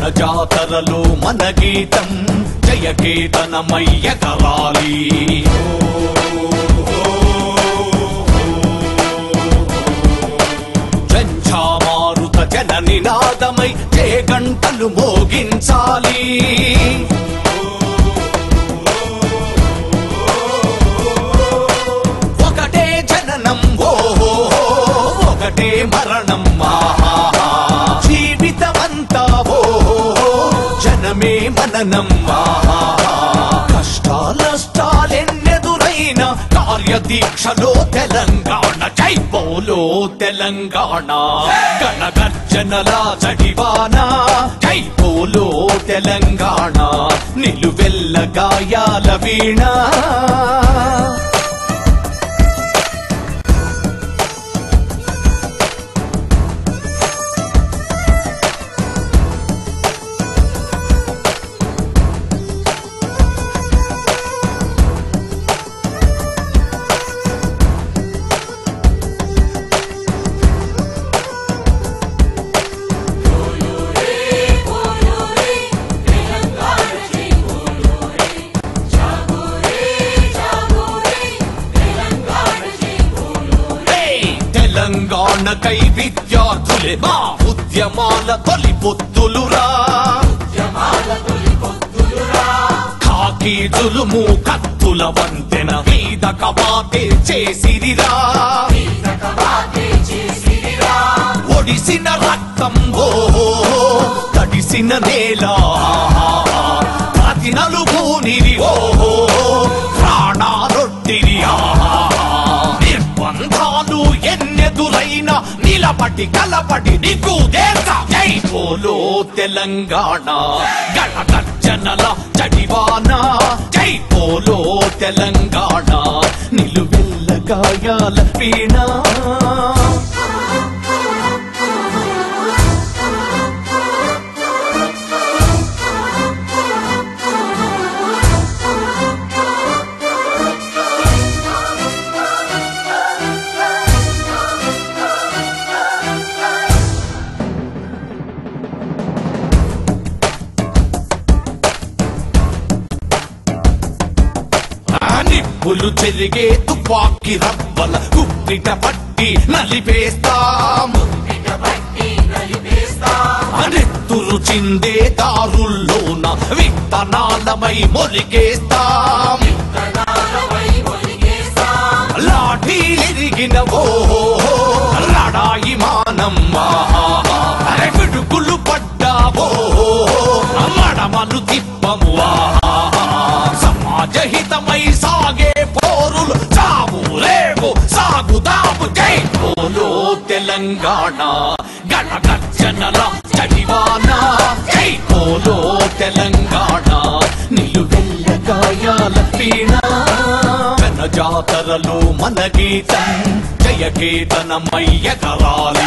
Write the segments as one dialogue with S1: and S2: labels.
S1: జాతరలో మన గీతం జయకేతనమయ్య కలాలి జంఝామారుత జన నినాదమై జయ గంటలు మోగించాలి ఒకటే జననం ఓహో ఒకటే మరణం ఆహా జీవితమంతా ఓహో జనమే మననం ఆహా కష్టాలష్టాలెన్నెదురైన కార్యదీక్షలో తెలంగాణ జై పోలో తెలంగాణ గణగర్జనల చడివాన జై పోలో తెలంగాణ నిలువెల్ల గాయాల వీణ ఏయ్! తెలంగాణకై విద్యార్థులే మా ఉద్యమాల తొలి పొత్తులురా కాకి జులుము కత్తుల వంతెన మీద కబాతే చేసిరిరా ఒడిసిన రక్తం ఓహో తడిసిన నేల ప్రతి నలుగునిరి ఓహో ప్రాణాలొట్టిరి ఆహా నిర్బంధాలు ఎన్నెదురైన నిలబడి కలబడి నీకు దేశ జై పోలో తెలంగాణ గణగర్జనల చడివాన జై పోలో తెలంగాణ నిలువెల్ల గాయాల వీణ ఆ నిప్పులు చెరిగే తుపాకి రవ్వల గుప్పిట పట్టి నలిపేస్తాం నెత్తురు చిందే దారుల్లోన విత్తనాలమై మొలికేస్తాం లాఠీలిరిగిన ఓహో లడాయి మానం ఆహా. అరే పిడుగులు పడ్డావో మడమలు తిప్పము ఆహా. సమాజహితమై సాగే పోరులు చావు రేవు సాగుదాము జై పోలో తెలంగాణ గణగర్జనల చడివాన జై పోలో తెలంగాణ నిలువెల్ల గాయాల వీణ జన జాతరలో మన గీతం జయకేతనమయ్య కలాలి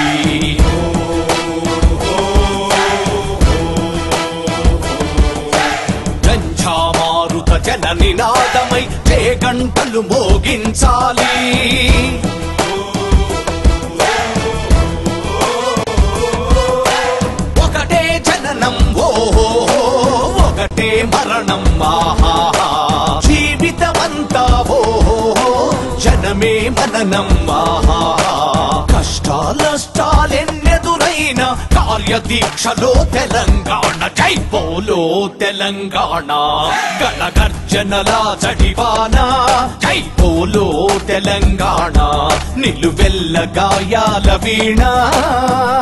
S1: జంఝామారుత జన నినాదమై జయ గంటలు మోగించాలి ఒకటే జననం ఓహో ఒకటే మరణం ఆహా జీవితమంతా ఓహో జనమే మననం ఆహా కష్టాలష్టాలెన్నెదురైన కార్యదీక్షలో తెలంగాణ జై పోలో తెలంగాణ గణగర్జనల చడివాన జై పోలో తెలంగాణ నిలువెల్ల గాయాల వీణ